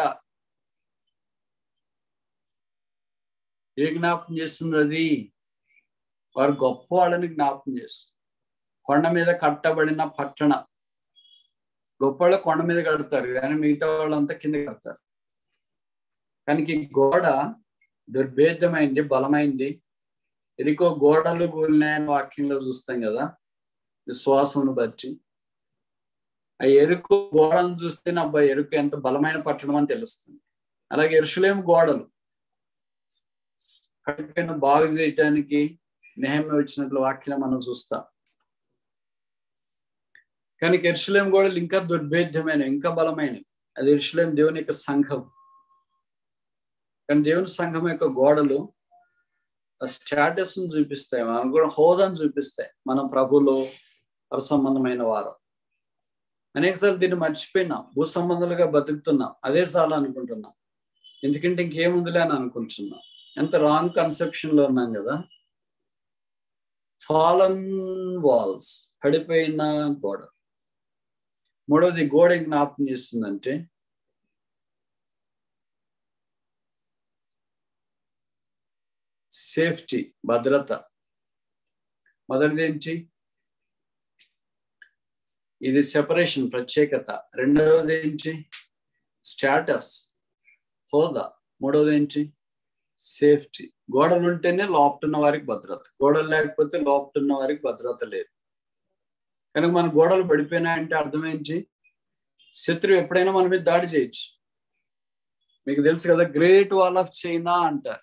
ఏ జ్ఞాపకం చేస్తుంది అది వారు గొప్ప వాళ్ళని జ్ఞాపకం చేస్తుంది కొండ మీద కట్టబడిన పట్టణ గొప్ప వాళ్ళు కొండ మీద కడతారు కానీ మిగతా వాళ్ళంతా కింద కడతారు కానీ ఈ గోడ దుర్భేద్యమైంది బలమైంది ఎరికో గోడలు కూలినాయని వాక్యంలో చూస్తాం కదా విశ్వాసమును బట్టి ఆ ఎరుకు గోడను చూస్తే అబ్బా ఎరుకు ఎంత బలమైన పట్టణం అని తెలుస్తుంది అలాగే ఎరుసలేం గోడలు కడిపోయిన బాగు చేయటానికి నెహమ్మ వచ్చినట్లు వాక్యం మనం చూస్తాం కానీ ఎరుసలేం గోడలు ఇంకా దుర్భేద్యమైన ఇంకా బలమైనవి అది ఎరుసలేం దేవుని యొక్క సంఘం కానీ దేవుని సంఘం యొక్క గోడలు స్టాటస్ చూపిస్తాయి మనం కూడా హోదాను చూపిస్తాయి మనం ప్రభులో పరసంబంధమైన వారు అనేకసార్లు దీన్ని మర్చిపోయినాం భూ సంబంధాలుగా బతుకుతున్నాం అదే చాలా అనుకుంటున్నాం ఎందుకంటే ఇంకేముందిలే అని అనుకుంటున్నాం ఎంత రాంగ్ కన్సెప్షన్ లో ఉన్నాం కదా ఫాలన్ వాల్స్ పడిపోయిన గోడ మూడవది గోడ జ్ఞాపకం చేస్తుందంటే సేఫ్టీ భద్రత మొదటిది ఏంటి ఇది సెపరేషన్ ప్రత్యేకత రెండవది ఏంటి స్టాటస్ హోదా మూడవది ఏంటి సేఫ్టీ గోడలు ఉంటేనే లోపటున్న వారికి భద్రత గోడలు లేకపోతే లోపటున్న వారికి భద్రత లేదు కనుక మన గోడలు పడిపోయినాయంటే అర్థం ఏంటి శత్రువు ఎప్పుడైనా మన మీద దాడి చేయొచ్చు మీకు తెలుసు కదా గ్రేట్ వాల్ ఆఫ్ చైనా అంటారు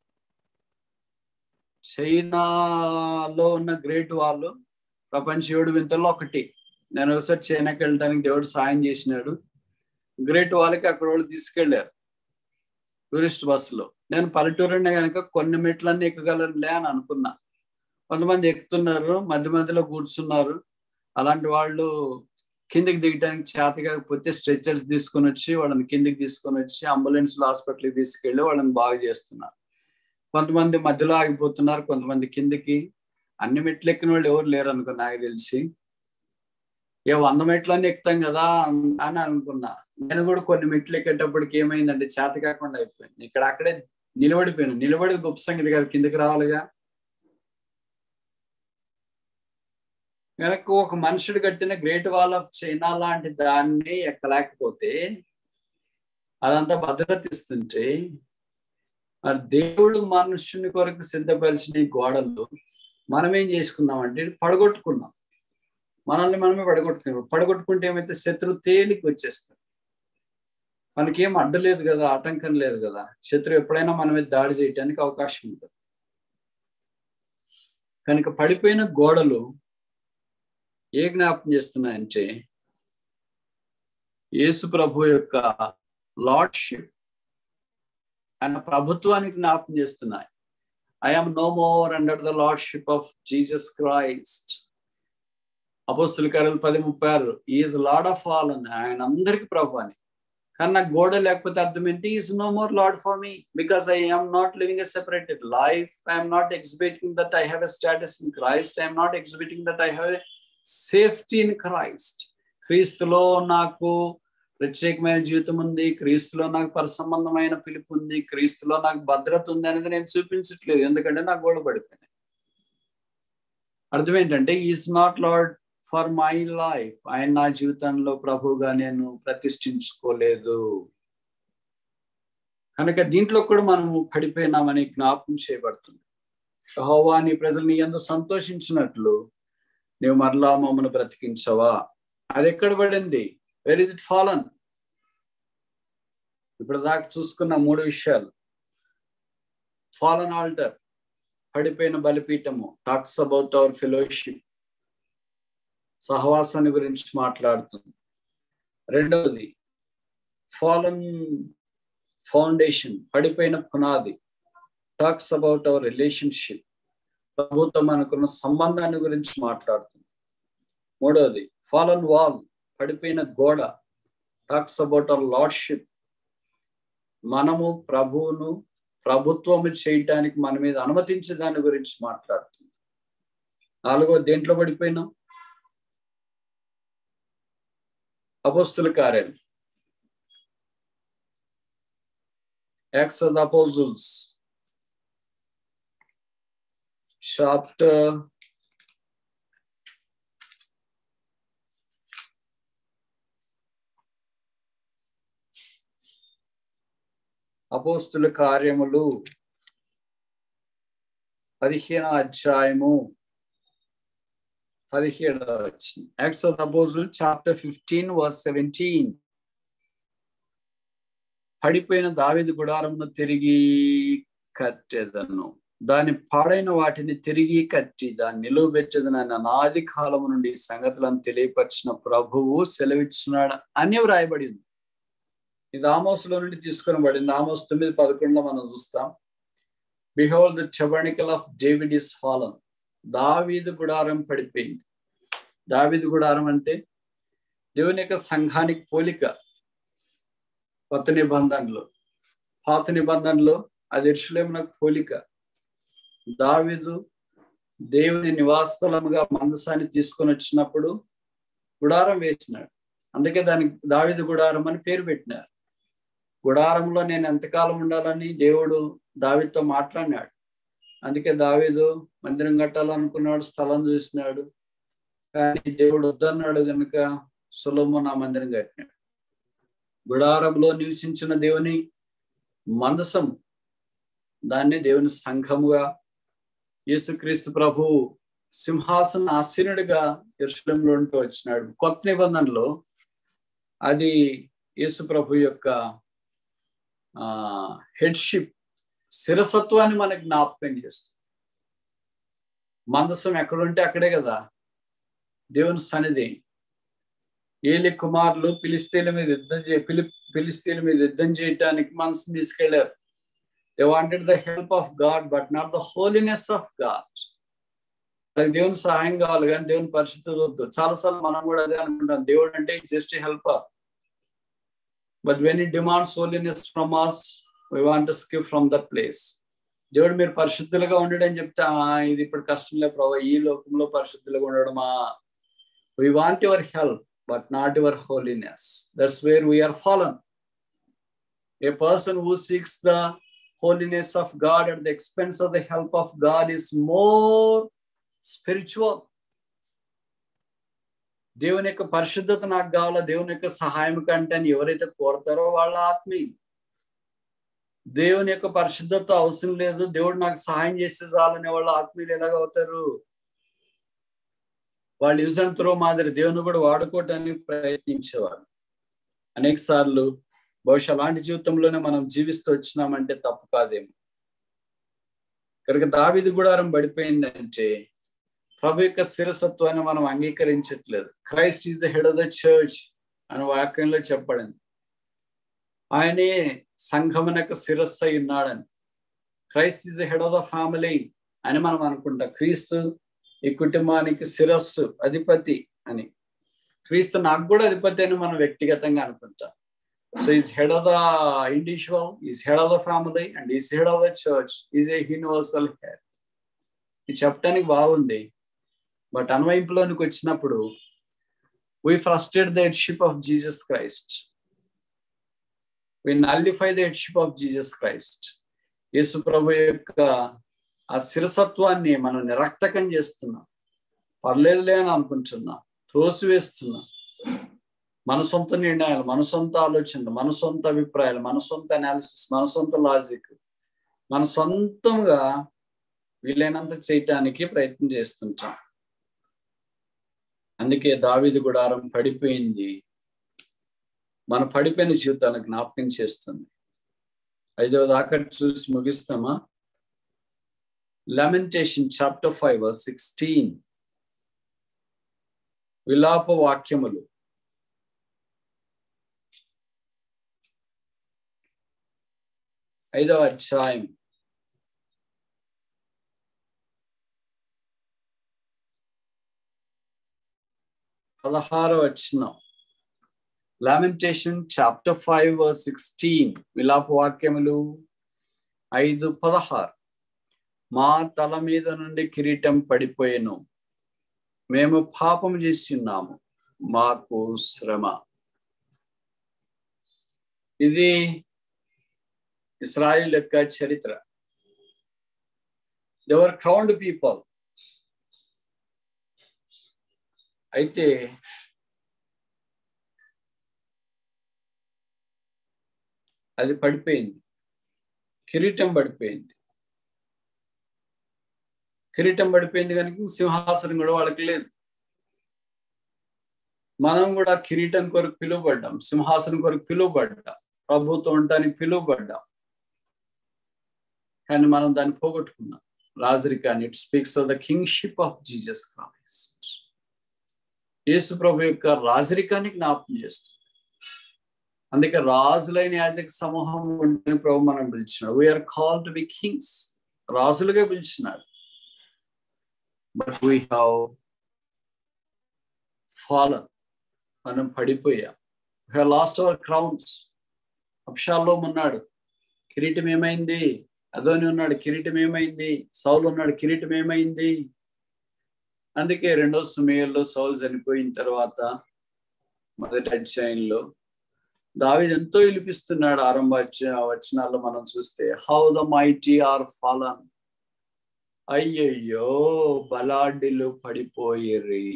చైనాలో ఉన్న గ్రేట్ వాల్ ప్రపంచ ఏడు వింతల్లో ఒకటి నేను ఒకసారి చైనాకి వెళ్ళడానికి దేవుడు సాయం చేసినాడు గ్రేట్ వాల్కి అక్కడ వాళ్ళు తీసుకెళ్లారు టూరిస్ట్ బస్సులో నేను పల్లెటూరునే కనుక కొన్ని మెట్లన్నీ ఎక్కగలనులే అని అనుకున్నా కొంతమంది ఎక్కుతున్నారు మధ్య మధ్యలో కూర్చున్నారు అలాంటి వాళ్ళు కిందికి దిగడానికి చేత కాకపోతే స్ట్రెచర్స్ తీసుకొని వచ్చి వాళ్ళని కిందికి తీసుకొని వచ్చి అంబులెన్స్ హాస్పిటల్కి తీసుకెళ్లి వాళ్ళని బాగు చేస్తున్నారు కొంతమంది మధ్యలో ఆగిపోతున్నారు కొంతమంది కిందికి అన్ని మెట్లు ఎక్కిన వాళ్ళు ఎవరు లేరు అనుకో నాకు తెలిసి ఏ వంద మెట్లన్నీ ఎక్కుతాం కదా అని అనుకున్నా నేను కూడా కొన్ని మెట్లు ఎక్కేటప్పటికి ఏమైందంటే చేత కాకుండా అయిపోయింది ఇక్కడ అక్కడే నిలబడిపోయాను నిలబడి గొప్ప సంగతి కాదు కిందకి రావాలిగా కనుక ఒక మనుషుడు కట్టిన గ్రేట్ వాల్ ఆఫ్ చైనా లాంటి దాన్ని ఎక్కలేకపోతే అదంతా భద్రత ఇస్తుంటే మరి దేవుడు మనుషుని కొరకు సిద్ధపరిచిన ఈ గోడలు మనం ఏం చేసుకున్నామంటే పడగొట్టుకున్నాం మనల్ని మనమే పడగొట్టుకున్నాం పడగొట్టుకుంటే ఏమైతే శత్రువు తేలికి వచ్చేస్తాడు మనకేం అడ్డు లేదు కదా ఆటంకం లేదు కదా శత్రువు ఎప్పుడైనా మన మీద దాడి చేయడానికి అవకాశం ఉంటుంది కనుక పడిపోయిన గోడలు ఏ జ్ఞాపకం చేస్తున్నాయంటే యేసు ప్రభు యొక్క లార్డ్షిప్ ఆయన ప్రభుత్వానికి జ్ఞాపకం చేస్తున్నాయి I'm no more under the lordship of Jesus Christ అపోస్తుల కార్యాలు పది ముప్పై ఆరు ఈజ్ లార్డ్ ఆఫ్ ఆల్ అని ఆయన అందరికి ప్రభు అని కానీ నాకు గోడ లేకపోతే అర్థం ఏంటి is no more Lord for me because I am not living a separated life I'm not exhibiting that I have a status in Christ I'm not exhibiting that I have a safety in Christ క్రీస్తులో నాకు ప్రత్యేకమైన జీవితం ఉంది క్రీస్తులో నాకు పరసంబంధమైన పిలుపు ఉంది క్రీస్తులో నాకు భద్రత ఉంది అనేది నేను చూపించట్లేదు ఎందుకంటే నాకు గోడ పడిపోయినాయి అర్థం ఏంటంటే is not Lord for my life ఆయన నా జీవితంలో ప్రభుగా నేను ప్రతిష్ఠించుకోలేదు కనుక దీంట్లో కూడా మనము పడిపోయినామని జ్ఞాపకం చేయబడుతుంది హోవా నీ ప్రజలు నీ ఎందు సంతోషించినట్లు నీవు మరలా మమ్మల్ని బ్రతికించవా అది ఎక్కడ పడింది వెర్ ఇస్ ఇట్ ఫాలన్ ఇప్పుడు దాకా చూసుకున్న మూడు విషయాలు ఫాలన్ ఆల్టర్ పడిపోయిన బలిపీఠము టాక్స్ అబౌట్ అవర్ ఫెలోషిప్ సహవాసాన్ని గురించి మాట్లాడుతుంది రెండవది ఫాలన్ ఫౌండేషన్ పడిపోయిన పునాది టాక్స్ అబౌట్ అవర్ రిలేషన్షిప్ ప్రభుత్వం అనుకున్న సంబంధాన్ని గురించి మాట్లాడుతుంది మూడవది ఫాలన్ వాల్ పడిపోయిన గోడ టాక్స్ అబౌట్ అవర్ లార్డ్షిప్ మనము ప్రభువును ప్రభుత్వము చేయటానికి మన మీద అనుమతించే దాని గురించి మాట్లాడుతుంది నాలుగో దేంట్లో పడిపోయినాం అపోస్తుల కార్యాలు యాక్స్ ఆఫ్ అపోజుల్స్ చాప్టర్ అపోస్తుల కార్యములు పదిహేను అధ్యాయము పదిహేడవ వచ్చింది Acts of Apostles chapter fifteen verse seventeen పడిపోయిన దావిది గుడారమును తిరిగి కట్టేదను దాని పాడైన వాటిని తిరిగి కట్టి దాన్ని నిలువబెట్టేదని అనాది కాలము నుండి సంగతులను తెలియపరిచిన ప్రభువు సెలవిచ్చున్నాడు అని వ్రాయబడి ఉంది ఇది ఆమోస్లో నుండి తీసుకొని పడింది ఆమోస్ తొమ్మిది పదకొండులో మనం చూస్తాం behold the tabernacle of David is fallen దావీదు గుడారం పడిపోయింది దావీదు గుడారం అంటే దేవుని యొక్క సంఘానికి పోలిక కొత్త నిబంధనలు పాత నిబంధనలో అది ఇర్షులేమునకు పోలిక దావీదు దేవుని నివాసస్థలముగా మందసాన్ని తీసుకొని వచ్చినప్పుడు గుడారం వేసినాడు అందుకే దానికి దావిదు గుడారం అని పేరు పెట్టినారు గుడారంలో నేను ఎంతకాలం ఉండాలని దేవుడు దావితో మాట్లాడినాడు అందుకే దావీదు మందిరం కట్టాలనుకున్నాడు స్థలం చూసినాడు కానీ దేవుడు వద్దన్నాడు కనుక సులభము నా మందిరం కట్టినాడు గుడారంలో నివసించిన దేవుని మందసం దాన్ని దేవుని సంఘముగా యేసుక్రీస్తు ప్రభు సింహాసన ఆసీనుడిగా ఇరుషులంలో ఉంటూ వచ్చినాడు కొత్త నిబంధనలో అది యేసు ప్రభు యొక్క హెడ్షిప్ శిరసత్వాన్ని మనకు జ్ఞాపకం చేస్తుంది మందసం ఎక్కడుంటే అక్కడే కదా దేవుని సన్నిధి ఏలి కుమారులు పిలిస్తీల మీద యుద్ధం చే పిలి పిలిస్తీల మీద యుద్ధం చేయటానికి మనసుని తీసుకెళ్లారు they wanted the help of God but not the holiness of God దేవుని సహాయం కావాలి కానీ దేవుని పరిస్థితి వద్దు చాలాసార్లు మనం కూడా అదే అనుకుంటాం దేవుడు అంటే just help but when it demands holiness from us we want skip from that place దేవుడు మీరు పరిశుద్ధులుగా ఉండడం చెప్తే ఇది ఇప్పుడు కష్టంలే ప్రభావ ఈ లోకంలో పరిశుద్ధులుగా ఉండడమా we want your help but not your holiness that's where we are fallen a person who seeks the holiness of God at the expense of the help of God is more spiritual. దేవుని యొక్క పరిశుద్ధత నాకు కావాలా దేవుని యొక్క సహాయం కంటే అని ఎవరైతే కోరతారో వాళ్ళ ఆత్మీయులు దేవుని యొక్క పరిశుద్ధత అవసరం లేదు దేవుడు నాకు సహాయం చేస్తే చాలనే వాళ్ళ ఆత్మీయులు ఎలాగ అవుతారు వాళ్ళు యూజ్ అండ్ త్రో మాదిరి దేవుని కూడా వాడుకోవటానికి ప్రయత్నించేవాళ్ళు అనేక సార్లు బహుశా అలాంటి జీవితంలోనే మనం జీవిస్తూ వచ్చినామంటే తప్పు కాదేమో కనుక దావిది గుడారం పడిపోయిందంటే ప్రభు యొక్క శిరసత్వాన్ని మనం అంగీకరించట్లేదు Christ is the head of the church అని వాక్యంలో చెప్పడింది ఆయనే సంఘమునకు శిరస్సు అయి ఉన్నాడని Christ is the head of the family అని మనం అనుకుంటాం క్రీస్తు ఈ కుటుంబానికి శిరస్సు అధిపతి అని క్రీస్తు నాకు కూడా అధిపతి అని మనం వ్యక్తిగతంగా అనుకుంటాం so is head of the individual is head of the family and is head of the church is a universal head ఇది చెప్పడానికి బాగుంది బట్ అన్వయింపులోనికి వచ్చినప్పుడు we frustrated the headship of Jesus Christ we nullify the headship of Jesus Christ యేసు ప్రభు యొక్క ఆ శిరసత్వాన్ని మనం నిరక్తకం చేస్తున్నాం పర్లేదులే అని అనుకుంటున్నాం త్రోసివేస్తున్నాం మన సొంత నిర్ణయాలు మన సొంత ఆలోచనలు మన సొంత అభిప్రాయాలు మన సొంత అనాలిసిస్ మన సొంత లాజిక్ మన సొంతంగా వీలైనంత చేయటానికి ప్రయత్నం చేస్తుంటాం అందుకే దావిది గుడారం పడిపోయింది మన పడిపోయిన జీవితాలను జ్ఞాపకం చేస్తుంది ఐదవ దాకా చూసి ముగిస్తామా లెమెంటేషన్ చాప్టర్ ఫైవ్ సిక్స్టీన్ విలాప వాక్యములు ఐదవ అధ్యాయం పదహారవ వచ్చినాం లామెంటేషన్ చాప్టర్ ఫైవ్ సిక్స్టీన్ విలాప వాక్యములు ఐదు పదహారు మా తల మీద నుండి కిరీటం పడిపోయాను మేము పాపం చేసి ఉన్నాము మాకు శ్రమ ఇది ఇస్రాయిల్ యొక్క చరిత్ర ఎవర్ క్రౌండ్ పీపుల్ అయితే అది పడిపోయింది కిరీటం పడిపోయింది కిరీటం పడిపోయింది కనుక సింహాసనం కూడా వాళ్ళకి లేదు మనం కూడా కిరీటం కొరకు పిలువబడ్డాం సింహాసనం కొరకు పిలువబడ్డాం ప్రభుత్వం ఉండటానికి పిలువబడ్డాం కానీ మనం దాన్ని పోగొట్టుకున్నాం రాజరికాన్ని it speaks of the kingship of Jesus Christ యేసు ప్రభు యొక్క రాజరికాన్ని జ్ఞాపకం చేస్తుంది అందుకే రాజులైన యాజక సమూహం ఉంటేనే ప్రభు మనం పిలిచినాడు we are call to be kings రాజులుగా పిలిచినాడు బట్ వీ హ్యావ్ ఫాలన్ మనం పడిపోయాం వీ లాస్ట్ అవర్ క్రౌన్స్ అప్షాల్లో ఉన్నాడు కిరీటం ఏమైంది అదోని ఉన్నాడు కిరీటం ఏమైంది సౌలు ఉన్నాడు కిరీటం ఏమైంది అందుకే రెండో సమయంలో సౌలు చనిపోయిన తర్వాత మొదటి అధ్యాయంలో దావిది ఎంతో విలిపిస్తున్నాడు ఆరంభ వచనాల్లో మనం చూస్తే how the mighty are fallen అయ్యయ్యో బలాడ్డిలు పడిపోయిరి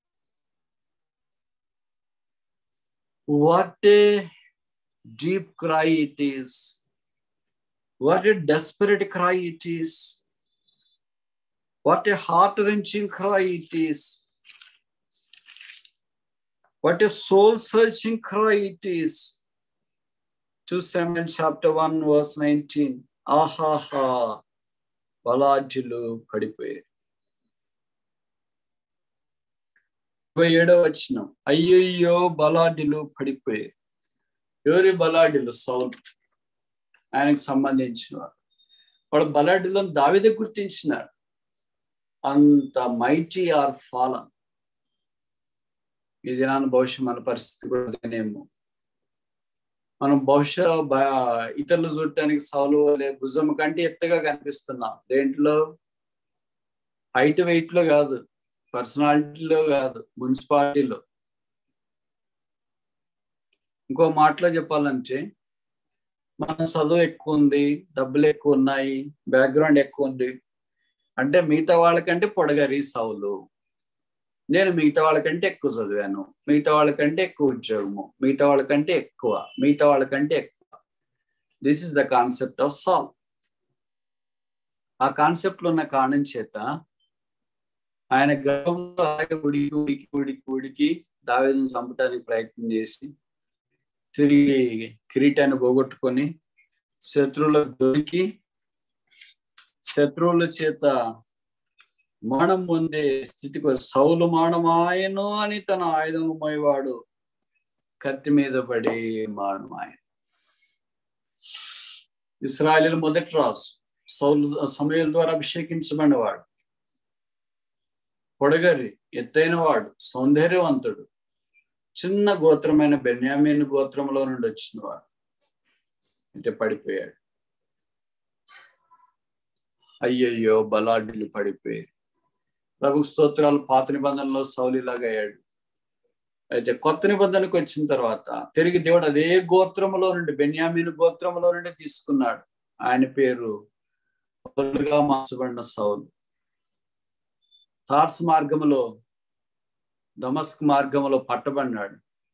what a deep cry it is what a desperate cry it is what a heart wrenching cry it is What a soul searching cry it is. 2 Samuel chapter 1, verse 19. ఆహాహా బలాఢ్యులు పడిపోయారు ఇరవై ఏడో వచ్చిన అయ్యయ్యో బలాఢ్యులు పడిపోయారు ఎవరి బలాఢ్యులు సౌలు ఆయనకు సంబంధించిన వాడు వాడు బలాఢ్యులను దావిదే గుర్తించినాడు అంత మైటీ ఆర్ ఫాలన్ ఈ దినాన్ని బహుశా మన పరిస్థితి కూడానేమో మనం బహుశా ఇతరులు చూడటానికి సౌలు వలె భుజం కంటే ఎత్తుగా కనిపిస్తున్నాం దేంట్లో హైట్ వెయిట్ లో కాదు పర్సనాలిటీలో కాదు మున్సిపాలిటీలో ఇంకో మాటలో చెప్పాలంటే మన చదువు ఎక్కువ ఉంది డబ్బులు ఎక్కువ ఉన్నాయి బ్యాక్గ్రౌండ్ ఎక్కువ ఉంది అంటే మిగతా వాళ్ళకంటే పొడగరి సౌలు నేను మిగతా వాళ్ళకంటే ఎక్కువ చదివాను మిగతా వాళ్ళకంటే ఎక్కువ ఉద్యోగము మిగతా వాళ్ళకంటే ఎక్కువ మిగతా వాళ్ళకంటే ఎక్కువ this is the concept of Saul ఆ కాన్సెప్ట్ ఉన్న కారణం చేత ఆయన గర్భంలో అలాగే ఉడికి ఉడికి ఉడికి ఉడికి దావేదను చంపడానికి ప్రయత్నం చేసి తిరిగి కిరీటాన్ని పోగొట్టుకొని శత్రువులకు దొరికి శత్రువుల చేత మరణం పొందే స్థితికి సౌలు మానమాయను అని తన ఆయుధం మోయవాడు కత్తి మీద పడి మానమాయను ఇస్రాయలు మొదటి రాజు సౌలు సమయాల ద్వారా అభిషేకించబడినవాడు పొడగరి ఎత్తైన వాడు సౌందర్యవంతుడు చిన్న గోత్రమైన బెన్యామీన్ గోత్రంలో నుండి వచ్చినవాడు అంటే పడిపోయాడు అయ్యయ్యో బలాఢ్యులు పడిపోయారు ప్రభు స్తోత్రాలు పాత నిబంధనలో సౌలిలాగా అయ్యాడు అయితే కొత్త నిబంధనకు వచ్చిన తర్వాత తిరిగి దేవుడు అదే గోత్రములో నుండి బెన్యామీన్ గోత్రములో నుండి తీసుకున్నాడు ఆయన పేరు పౌలుగా మార్చబడిన సౌలు తార్స్ మార్గములో దమస్క్ మార్గములో పట్టబడినాడు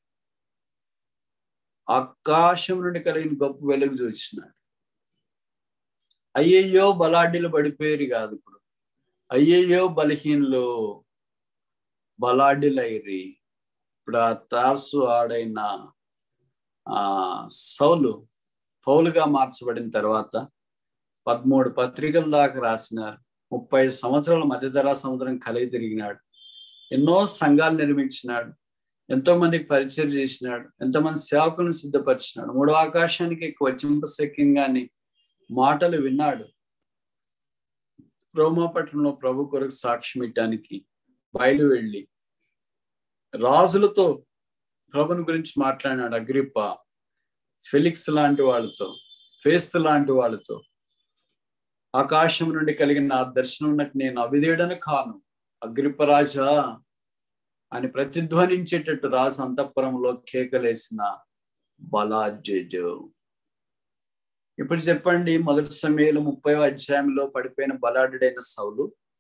ఆకాశం నుండి కలిగిన గొప్ప వెలుగు చూసినాడు అయ్యయ్యో బలాఢ్యులు పడిపోయారు కాదు ఇప్పుడు అయ్యయ్యో బలహీనలు బలాఢ్యులైరి ఇప్పుడు ఆ తార్సు ఆడైన ఆ సౌలు పౌలుగా మార్చబడిన తర్వాత పదమూడు పత్రికల దాకా రాసినారు ముప్పై సంవత్సరాల మధ్యధరా సముద్రం కలిగి తిరిగినాడు ఎన్నో సంఘాలు నిర్మించినాడు ఎంతో మందికి పరిచయం చేసినాడు ఎంతోమంది సేవకులను సిద్ధపరిచినాడు మూడో ఆకాశానికి వచింపశక్యంగాని మాటలు విన్నాడు రోమాపట్నంలో ప్రభు కొరకు సాక్ష్యం ఇవ్వడానికి బయలు వెళ్ళి రాజులతో ప్రభుని గురించి మాట్లాడినాడు అగ్రిప్ప ఫెలిక్స్ లాంటి వాళ్ళతో ఫేస్త్ లాంటి వాళ్ళతో ఆకాశం నుండి కలిగిన ఆ దర్శనం నాకు నేను అవిధేయుడను కాను అగ్రిపరాజా అని ప్రతిధ్వనించేటట్టు రాజు అంతఃపురంలో కేకలేసిన బలాజు ఇప్పుడు చెప్పండి మొదటి సమయంలో ముప్పై అధ్యాయంలో పడిపోయిన బలాఢుడైన సౌలు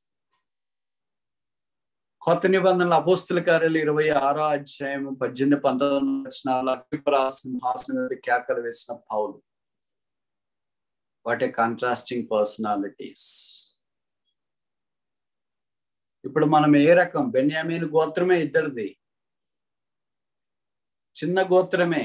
కొత్త నిబంధనల అపోస్తుల కార్యాలు ఇరవై ఆరో అధ్యాయం పద్దెనిమిది పంతొమ్మిది వచనాలు సింహాసనం మీద కేకలు వేసిన Paulu what a contrasting personalities ఇప్పుడు మనం ఏ రకం బెన్యామీన్ గోత్రమే ఇద్దరిది చిన్న గోత్రమే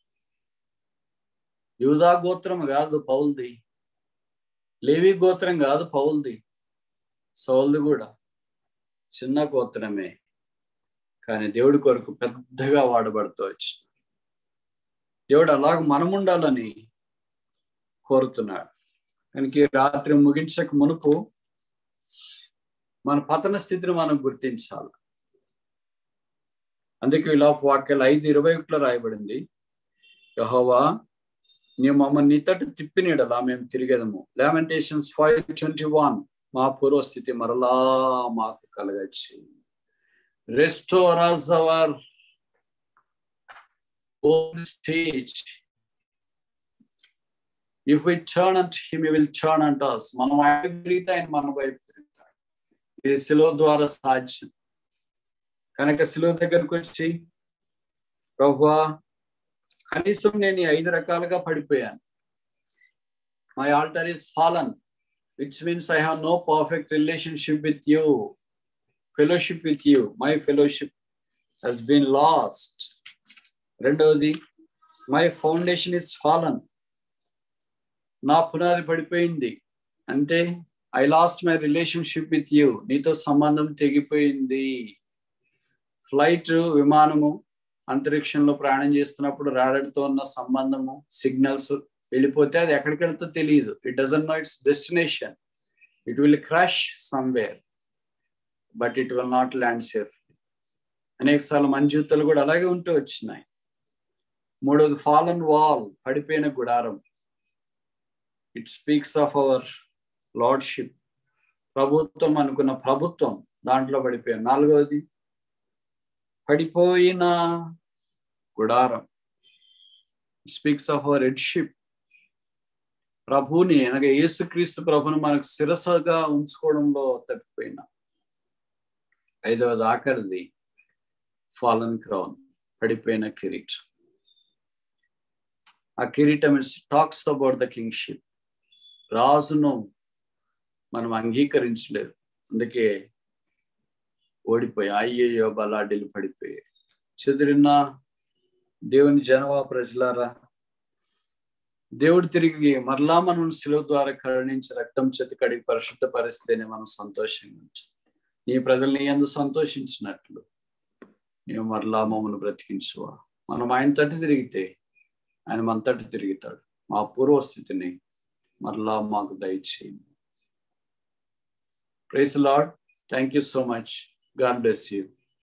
యూదా గోత్రం కాదు పౌల్ది లేవి గోత్రం కాదు పౌల్ది సౌల్ది కూడా చిన్న గోత్రమే కానీ దేవుడి కొరకు పెద్దగా వాడబడుతూ వచ్చి దేవుడు అలాగ మనముండాలని కోరుతున్నాడు కనుక రాత్రి ముగించక మునుపు మన పతన స్థితిని మనం గుర్తించాలి అందుకే ఇలా వాక్యాలు ఐదు ఇరవై ఒకటిలో రాయబడింది యహోవా నీవు మమ్మల్ని నీతటి తిప్పినీడలా మేము తిరిగేదము లామెంటేషన్స్ ఫైవ్ ట్వంటీ వన్ మా పూర్వస్థితి మరలా మాకు కలగచ్చి restore us our stage if we turn unto him will turn unto us మనం ఆయన తిరిగితే ఆయన మన వైపు తిరుగుతాడు ఇది శిలువ ద్వారా సాధ్యం కనుక శిలువ దగ్గరకు వచ్చి ప్రభువా కనీసం నేను ఈ ఐదు రకాలుగా పడిపోయాను my altar is fallen which means I have no perfect relationship with you fellowship with you my fellowship has been lost రెండవది మై ఫౌండేషన్ ఇస్ ఫాలన్ నా పునాది పడిపోయింది అంటే I lost my relationship with you నీతో సంబంధం తెగిపోయింది flight విమానము అంతరిక్షంలో ప్రయాణం చేస్తున్నప్పుడు రాడడితో ఉన్న సంబంధము సిగ్నల్స్ వెళ్ళిపోతే అది ఎక్కడికి వెళ్తో తెలియదు it doesn't know its destination it will crash somewhere but it will not land safe అనేక సార్లు మన జీవితాలు కూడా అలాగే ఉంటూ వచ్చినాయి మూడోది ఫాలన్ వాల్ పడిపోయిన గుడారం it speaks of our lordship ప్రభుత్వం అనుకున్న ప్రభుత్వం దాంట్లో పడిపోయాం నాలుగవది పడిపోయిన గుడారం స్పీక్స్ ఆఫ్ అవర్ హెడ్షిప్ ప్రభుని అనగా యేసుక్రీస్తు ప్రభుని మనకు శిరసగా ఉంచుకోవడంలో తప్పిపోయినా ఐదవది ఆఖరిది ఫాలన్ క్రౌన్ పడిపోయిన కిరీటం ఆ కిరీటం టాక్స్ అబౌట్ ద కింగ్షిప్ రాజును మనం అంగీకరించలేదు అందుకే ఓడిపోయి అయ్యయ్యో బలాఢ్యులు పడిపోయాయి చెదిరిన దేవుని జనవా ప్రజలారా దేవుడు తిరిగి మరలా మనం శిలువ ద్వారా కరుణించి రక్తం చేతి కడిగి పరిశుద్ధ పరిస్తేనే మనం సంతోషంగా ఉంచాం నీ ప్రజల్ని ఎందు సంతోషించినట్లు నీవు మరలా మమ్మల్ని బ్రతికించువా మనం ఆయన తట్టు తిరిగితే ఆయన మన తట్టు తిరుగుతాడు మా పూర్వస్థితిని మరలా మాకు దయచేయండి praise Lord thank you so much God bless you